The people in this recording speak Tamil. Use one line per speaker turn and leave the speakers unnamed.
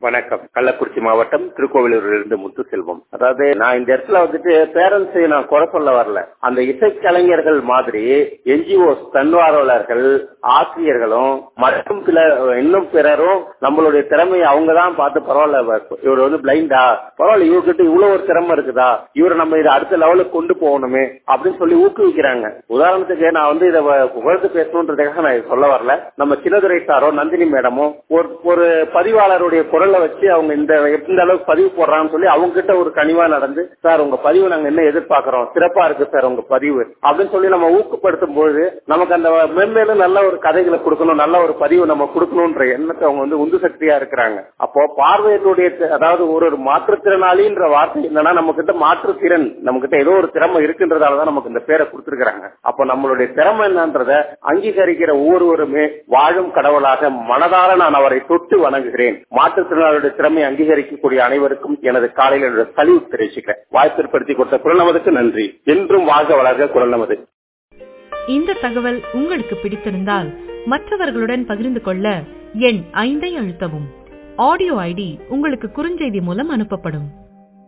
வணக்கம் கள்ளக்குறிச்சி மாவட்டம் திருக்கோவிலூரிலிருந்து முத்துசெல்வம் அதாவது நான் இந்த இடத்துல வந்துட்டு பேரண்ட்ஸை நான் குறை சொல்ல வரல அந்த இசைக்கலைஞர்கள் மாதிரி என்ஜிஓஸ் தன்வார்வலர்கள் ஆசிரியர்களும் மற்றும் சில இன்னும் பிறரும் நம்மளுடைய திறமையை அவங்க தான் பார்த்து பரவாயில்ல இவர் வந்து பிளைண்டா பரவாயில்ல இவர்கிட்ட இவ்வளவு ஒரு திறமை இருக்குதா இவரை நம்ம இதை அடுத்த லெவலுக்கு கொண்டு போகணுமே அப்படின்னு சொல்லி ஊக்குவிக்கிறாங்க உதாரணத்துக்கு நான் வந்து இதை புகழ்ந்து பேசணுன்றதுக்காக நான் இதை சொல்ல வரல நம்ம சின்னதுரை சாரோ நந்தினி மேடமோ ஒரு ஒரு பதிவாளருடைய குரலை வச்சு அவங்க இந்த எந்த அளவுக்கு பதிவு போடுறாங்கன்னு சொல்லி அவங்க கிட்ட ஒரு கனிவா நடந்து சார் உங்க பதிவு நாங்க என்ன எதிர்பார்க்கிறோம் சிறப்பா இருக்கு சார் உங்க பதிவு அப்படின்னு சொல்லி நம்ம ஊக்கப்படுத்தும் போது நமக்கு அந்த மென்மேலும் நல்ல ஒரு கதைகளை கொடுக்கணும் நல்ல ஒரு பதிவு நம்ம கொடுக்கணும்ன்ற எண்ணத்தை அவங்க வந்து உந்து சக்தியா இருக்கிறாங்க அப்போ பார்வையினுடைய அதாவது ஒரு ஒரு மாற்றுத்திறனாளின்ற வார்த்தை என்னன்னா நம்ம கிட்ட மாற்றுத்திறன் நம்ம கிட்ட ஏதோ ஒரு திறமை இருக்குன்றதாலதான் நமக்கு இந்த பேரை கொடுத்திருக்கிறாங்க அப்போ நம்மளுடைய திறமை என்னன்றத அங்கீகரிக்கிற ஒவ்வொருவருமே வாழும் கடவுளாக மனதார நான் அவரை தொட்டு வணங்குகிறேன் மாற்றுத்திறனாளுடைய திறமை அங்கீகரிக்கக்கூடிய அனைவருக்கும் எனது காலையில் என்னுடைய சலிவு தெரிவிச்சுக்கிறேன் வாய்ப்பு ஏற்படுத்தி கொடுத்த குரல் நமதுக்கு நன்றி என்றும் வாழ்க வளர்க குரல் நமது
இந்த தகவல் உங்களுக்கு பிடித்திருந்தால் மற்றவர்களுடன் பகிர்ந்து கொள்ள எண் ஐந்தை அழுத்தவும் ஆடியோ ஐடி உங்களுக்கு குறுஞ்செய்தி மூலம் அனுப்பப்படும்